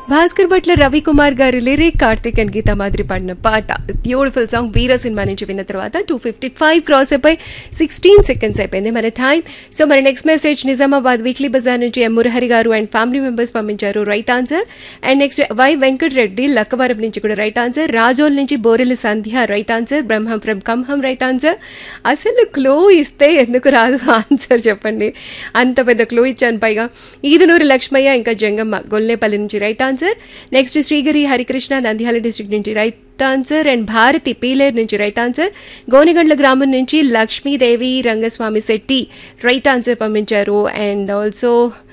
భాస్కర్ భట్ల రవికుమార్ గారి lyric Karthik and Gita మాదిరి పాడిన పాట బ్యూటిఫుల్ సాంగ్ వీర సినిమా నుంచి విన్న తర్వాత టూ ఫిఫ్టీ ఫైవ్ క్రాస్ అయిపోయి సిక్స్టీన్ సెకండ్స్ అయిపోయింది మన టైం సో మరి next message Nizamabad weekly bazaar నుంచి M Murahari garu and family members పంపించారు right answer and next Y Venkat Reddy Lakkavaram నుంచి కూడా రైట్ ఆన్సర్ రాజోల్ నుంచి Borela Sandhya right answer Brahmam from Khammam right answer అసలు క్లో ఇస్తే ఎందుకు రాదు ఆన్సర్ చెప్పండి అంత పెద్ద క్లో ఇచ్చాను పైగా ఈదునూరు లక్ష్మయ్య ఇంకా జంగమ్మ గొల్లేపల్లి నుంచి right answer next Srigiri Harikrishna Nandyal district నుంచి right answer and Bharathi Pileru నుంచి రైట్ ఆన్సర్ గోనిగండ్ల గ్రామం నుంచి లక్ష్మీదేవి రంగస్వామి శెట్టి రైట్ ఆన్సర్ పంపించారు and also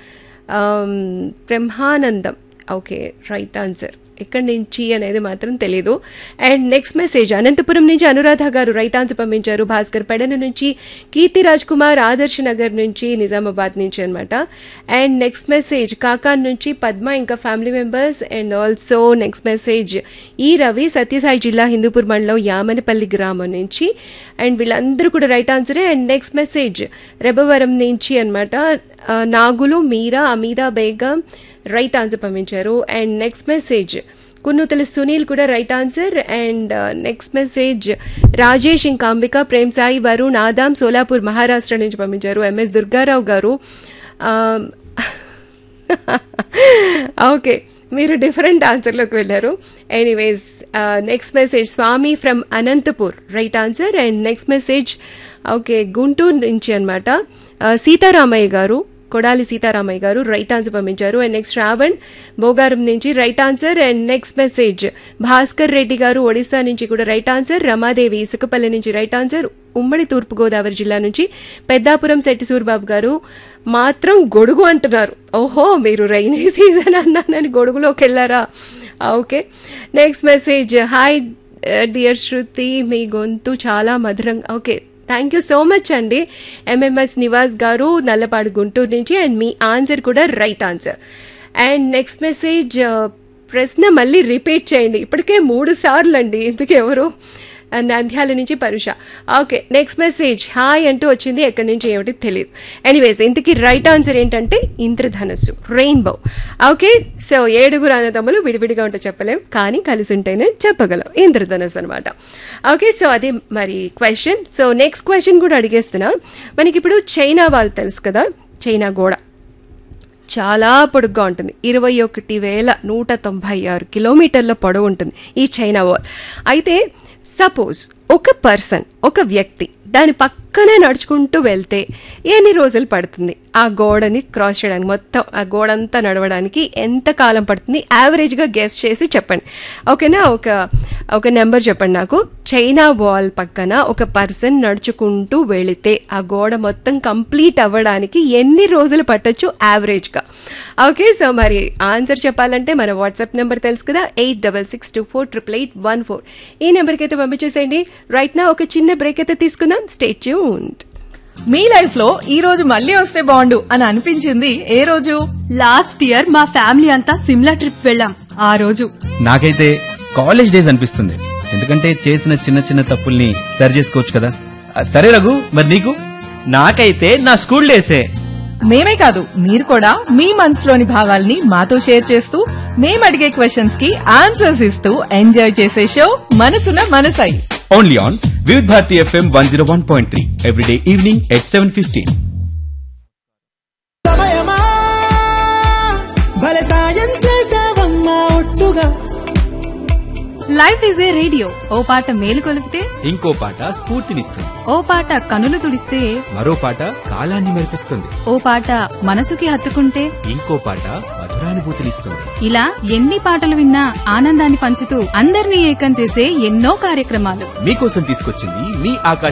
Brahmanandam okay right answer ఎక్కడి నుంచి అనేది మాత్రం తెలియదు అండ్ నెక్స్ట్ మెసేజ్ అనంతపురం నుంచి అనురాధ గారు రైట్ ఆన్సర్ పంపించారు భాస్కర్ పెడన నుంచి కీర్తి రాజ్ కుమార్ ఆదర్శ్ నగర్ నుంచి నిజామాబాద్ నుంచి అనమాట అండ్ నెక్స్ట్ మెసేజ్ కాకాన్ నుంచి పద్మ ఇంకా family members and also next message ఈ రవి సత్యసాయి జిల్లా హిందూపూర్ మండలం యామనపల్లి గ్రామం నుంచి అండ్ వీళ్ళందరూ కూడా రైట్ ఆన్సరే అండ్ నెక్స్ట్ మెసేజ్ రెబవరం నుంచి అనమాట నాగులు మీరా అమీదా బేగం రైట్ ఆన్సర్ పంపించారు and next message Kunnuthala Sunil కూడా right answer and next message Rajesh ఇంకా అంబిక ప్రేమ్ సాయి వరుణ్ ఆదాం సోలాపూర్ మహారాష్ట్ర నుంచి పంపించారు ఎంఎస్ దుర్గారావు గారు ఓకే మీరు డిఫరెంట్ ఆన్సర్లోకి వెళ్ళారు anyways next message Swamy from Anantapur right answer and next message okay Guntur నుంచి అనమాట సీతారామయ్య గారు కొడాలి సీతారామయ్య గారు రైట్ ఆన్సర్ పంపించారు అండ్ నెక్స్ట్ రావణ్ బోగారం నుంచి right answer and next message Bhaskar Reddy garu Odisha నుంచి కూడా రైట్ ఆన్సర్ రమాదేవి ఇసుకపల్లి నుంచి రైట్ ఆన్సర్ ఉమ్మడి తూర్పుగోదావరి జిల్లా నుంచి పెద్దాపురం శెట్టి సూర్బాబు గారు మాత్రం గొడుగు అంటున్నారు ఓహో మీరు రైనీ సీజన్ అన్నానని గొడుగులోకి వెళ్ళారా okay next message hi dear Shruti మీ గొంతు చాలా మధురంగా okay thank you so much అండి ఎంఎంఎస్ నివాస్ గారు నల్లపాడు గుంటూరు నుంచి అండ్ మీ ఆన్సర్ కూడా right answer and next message ప్రశ్న మళ్ళీ రిపీట్ చేయండి ఇప్పటికే మూడు సార్లు అండి ఇంతకు ఎవరు నంద్యాల నుంచి పరుష ఓకే నెక్స్ట్ మెసేజ్ హాయ్ అంటూ వచ్చింది ఎక్కడి నుంచి ఏమిటి తెలియదు ఎనీవేస్ ఇంతకీ రైట్ ఆన్సర్ ఏంటంటే ఇంద్రధనస్సు రెయిన్బో ఓకే సో ఏడుగురు అన్నదమ్ములు విడివిడిగా ఉంటే చెప్పలేం కానీ కలిసి ఉంటేనే చెప్పగలం ఇంద్రధనస్సు అనమాట ఓకే సో అది మరి క్వశ్చన్ సో నెక్స్ట్ క్వశ్చన్ కూడా అడిగేస్తున్నా మనకి ఇప్పుడు చైనా వాళ్ళు తెలుసు కదా చైనా గోడ చాలా పొడుగ్గా ఉంటుంది ఇరవై ఒకటి వేల నూట తొంభై ఆరు కిలోమీటర్ల పొడవు ఉంటుంది ఈ చైనా వాల్ అయితే సపోజ్ ఒక పర్సన్ ఒక వ్యక్తి దాని పక్కనే నడుచుకుంటూ వెళ్తే ఎన్ని రోజులు పడుతుంది ఆ గోడని క్రాస్ చేయడానికి మొత్తం ఆ గోడంతా నడవడానికి ఎంత కాలం పడుతుంది యావరేజ్గా గెస్ చేసి చెప్పండి ఓకేనా ఒక ఒక నెంబర్ చెప్పండి నాకు చైనా వాల్ పక్కన ఒక పర్సన్ నడుచుకుంటూ వెళితే ఆ గోడ మొత్తం కంప్లీట్ అవ్వడానికి ఎన్ని రోజులు పట్టొచ్చు యావరేజ్గా ఓకే సో మరి ఆన్సర్ చెప్పాలంటే మన వాట్సాప్ నెంబర్ తెలుసు కదా eight double six two four triple eight one four ఈ నెంబర్కి అయితే పంపించేసేయండి రైట్ నా ఒక చిన్న బ్రేక్ అయితే తీసుకుందాం స్టేట్ ట్యూన్డ్ మీ లైఫ్ లో ఈ రోజు మళ్ళీ వస్తే బాగుండు అని అనిపించింది ఏ రోజు లాస్ట్ ఇయర్ మా ఫ్యామిలీ అంతా సిమ్లా ట్రిప్ వెళ్ళాం ఆ రోజు నాకైతే కాలేజ్ డేస్ అనిపిస్తుంది ఎందుకంటే చేసిన చిన్న చిన్న తప్పుల్ని సరి చేసుకోవచ్చు కదా ఆ, సరే రఘు మరి నీకు నాకైతే నా స్కూల్ డేసే మేమే కాదు మీరు కూడా మీ మనసులోని భావాల్ని మాతో షేర్ చేస్తూ మేము అడిగే క్వశ్చన్స్ కి ఆన్సర్స్ ఇస్తూ ఎంజాయ్ చేసే షో మనసున మనసై only on Vividh Bharati FM one zero one point three everyday evening at seven fifteen సమయమా భలే సాయం చేసావమ్మా ఒట్టుగా లైఫ్ ఈజ్ ఏ రేడియో ఓ పాట మేలు కొలిపితే ఇంకో పాట స్ఫూర్తినిస్తుంది ఓ పాట కనులు తుడిస్తే మరో పాట కాలాన్ని మెరిపిస్తుంది ఓ పాట మనసుకి హత్తుకుంటే ఇంకో పాట మధురానుభూతినిస్తుంది ఇలా ఎన్ని పాటలు విన్నా ఆనందాన్ని పంచుతూ అందరినీ ఏకం చేసే ఎన్నో కార్యక్రమాలు మీకోసం తీసుకొచ్చింది మీ ఆకాశ